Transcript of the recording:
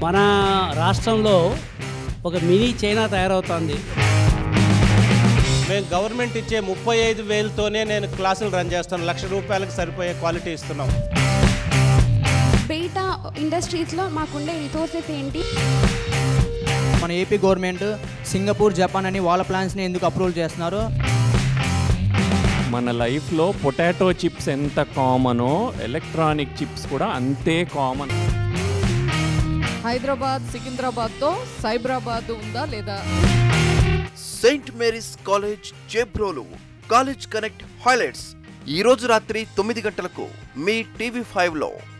మన రాష్ట్రంలో ఒక మినీ చైనా తయారవుతోంది మేము గవర్నమెంట్ ఇచ్చే ముప్పై ఐదు వేలతోనే నేను క్లాసులు రన్ చేస్తాను లక్ష రూపాయలకు సరిపోయే క్వాలిటీ ఇస్తున్నాం బయట ఇండస్ట్రీస్లో మాకుండే రిసోర్సెస్ ఏంటి మన ఏపీ గవర్నమెంట్ సింగపూర్ జపాన్ అని వాళ్ళ ప్లాన్స్ని ఎందుకు అప్రూవల్ చేస్తున్నారు మన లైఫ్లో పొటాటో చిప్స్ ఎంత కామనో ఎలక్ట్రానిక్ చిప్స్ కూడా అంతే కామన్ హైదరాబాద్ సికింద్రాబాద్తో సైబరాబాద్ ఉందా లేదా Saint Mary's college Chebrolu college connect highlights ఈ రోజు రాత్రి తొమ్మిది గంటలకు మీ టీవీ ఫైవ్లో